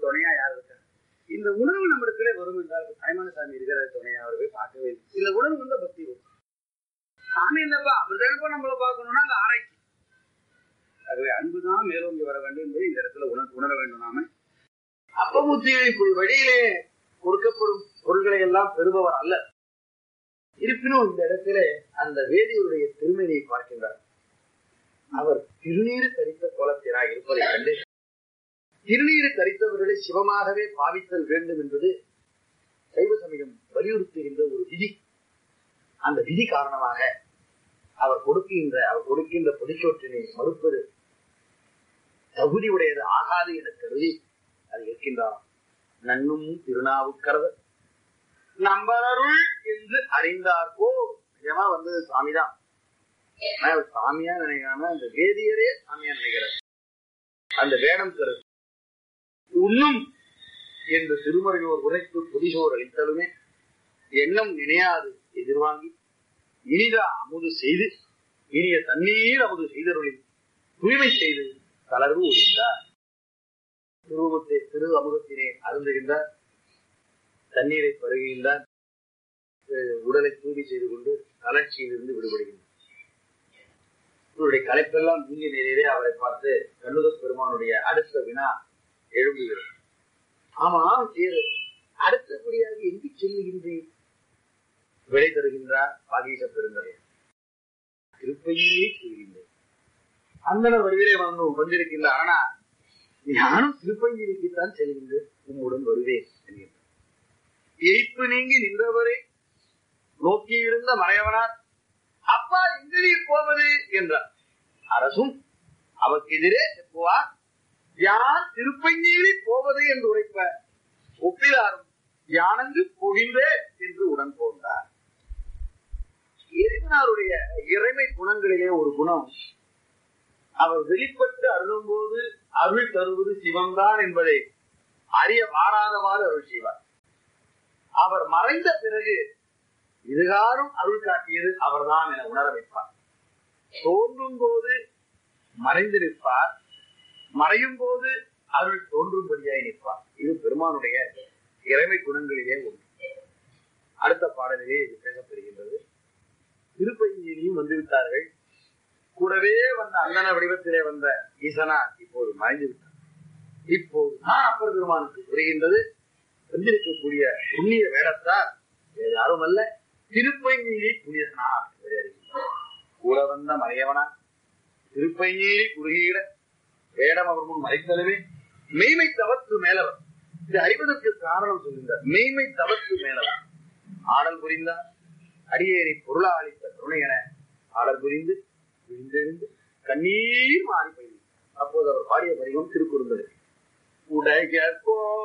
துணையா யார் இருக்கா இந்த உணர்வு நம்மிடத்திலே வரும் என்றால் தாய்மான சாமி இருக்கிற துணையா அவரை போய் பார்க்கவே இல்லை இந்த உணர்வு வந்து பக்தி வரும் சாமி என்னப்பா அவர் தானப்பா நம்மளை பார்க்கணும்னா அந்த ஆராய்ச்சி ஆகவே அன்புதான் மேலோங்கி வர வேண்டும் என்பதை இந்த இடத்துல உணர் உணர வேண்டும் நாம அப்பபுத்தியை வழியிலே கொடுக்கப்படும் பொருள்களை எல்லாம் பெறுபவர் அல்ல இருப்பினும் இந்த இடத்துல அந்த வேதியருடைய திருமணியை பார்க்கின்றார் அவர் திருநீறு தரித்த கோலத்தினாய் இருப்பதை கண்டு திருநீறு தரித்தவர்களை சிவமாகவே பாவித்தல் வேண்டும் என்பது சைவ சமயம் வலியுறுத்துகின்ற ஒரு விதி அந்த விதி காரணமாக அவர் கொடுக்கின்ற அவர் கொடுக்கின்ற பொதுச்சோற்றினை மறுப்பது தகுதி உடையது ஆகாது என கருதி அது இருக்கின்றார் நன்னும் திருநாவுக்கரவர் நம்பரருள் என்று அறிந்தார்கோ நிஜமா வந்து சாமிதான் ஆனா அவர் சாமியா நினைக்காம அந்த வேதியரே சாமியா நினைக்கிறார் அந்த வேடம் கருது உண்ணும் என்று திருமறையோர் உரைத்து புதிசோர் அளித்தலுமே எண்ணம் நினையாது எதிர்வாங்கி இனித அமுது செய்து இனிய தண்ணீர் அமுது செய்தருளில் தூய்மை செய்து தளர்வு ஒழிந்தார் திருவத்தை திரு அமுதத்தினை அருந்துகின்றார் தண்ணீரை பருகுகின்றார் அஹ் உடலை தூய்மை செய்து கொண்டு தளர்ச்சியிலிருந்து விடுபடுகின்றார் இவருடைய கலைப்பெல்லாம் நீங்க நேரே அவரை பார்த்து கண்ணுத பெருமானுடைய அடுத்த வினா எழும்புகிறது ஆமா சேரு அடுத்தபடியாக எங்கு செல்லுகின்றீர் விடை தருகின்றார் பாகீச பெருந்தரை திருப்பையே செல்கின்றேன் அந்தனர் வடிவிலே வந்து வந்திருக்கின்றார் ஆனா நானும் திருப்பஞ்சிரிக்குத்தான் செல்கின்றேன் உம்முடன் வருவேன் என்கின்றார் எய்ப்பு நீங்கி நின்றவரே நோக்கியிருந்த மறையவனார் அப்பா எங்கே போவது என்றார் அரசும் அவருக்கு எதிரே செப்புவார் யார் திருப்பஞ்சீரி போவது என்று உரைப்ப ஒப்பிலாரும் யானங்கு போகின்றே என்று உடன் போந்தார் இறைவனாருடைய இறைமை குணங்களிலே ஒரு குணம் அவர் வெளிப்பட்டு அருளும் போது அருள் தருவது சிவம்தான் என்பதை அறிய மாறாதவாறு அருள் செய்வார் அவர் மறைந்த பிறகு இதுகாரும் அருள் காட்டியது அவர்தான் என உணர வைப்பார் தோன்றும் போது மறைந்து நிற்பார் மறையும் போது அருள் தோன்றும்படியாய் நிற்பார் இது பெருமானுடைய இறைமை குணங்களிலே ஒன்று அடுத்த பாடலிலே இது பேசப்பெறுகின்றது திருப்பஞ்சியிலையும் வந்துவிட்டார்கள் கூடவே வந்த அண்ணன வடிவத்திலே வந்த ஈசனா இப்போது மறைந்து விட்டார் இப்போது நான் அப்பர் பெருமானுக்கு புரிகின்றது வந்திருக்கக்கூடிய புண்ணிய வேடத்தார் வேறு யாரும் அல்ல திருப்பஞ்சீரி புனிதனா கூட வந்த மறையவனா திருப்பஞ்சீரி குறுகியிட வேடம் அவர் முன் மறைத்தலுமே மெய்மை தவத்து மேலவர் இது அறிவதற்கு காரணம் சொல்கின்றார் மெய்மை தவத்து மேலவர் ஆடல் புரிந்தார் அடியேறி பொருளா அளித்த கருணை என ஆடல் புரிந்து விழுந்தெழுந்து கண்ணீர் மாறி போய் அப்போது அவர் பாடிய பதிகம் திருக்குறுந்தது உடைய